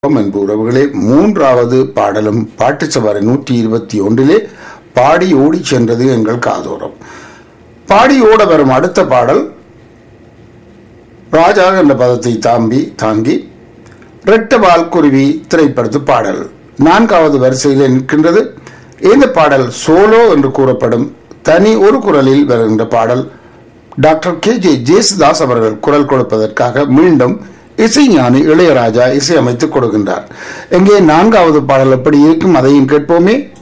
அன்பு உறவுகளே மூன்றாவது பாடலும் பாட்டு சவாரி நூற்றி இருபத்தி ஒன்றிலே பாடி ஓடி சென்றது எங்கள் காதோரம் பாடி ஓட வரும் அடுத்த பாடல் ராஜா என்ற பதத்தை தாம்பி தாங்கி ரெட்ட வால்குருவி திரைப்படத்து பாடல் நான்காவது வரிசையிலே நிற்கின்றது இந்த பாடல் சோலோ என்று கூறப்படும் தனி ஒரு குரலில் வருகின்ற பாடல் டாக்டர் கே ஜே ஜேசுதாஸ் அவர்கள் குரல் கொடுப்பதற்காக மீண்டும் இசைஞானி இளையராஜா இசையமைத்துக் கொடுக்கின்றார் எங்கே நான்காவது பாடல் எப்படி இருக்கும் அதையும் கேட்போமே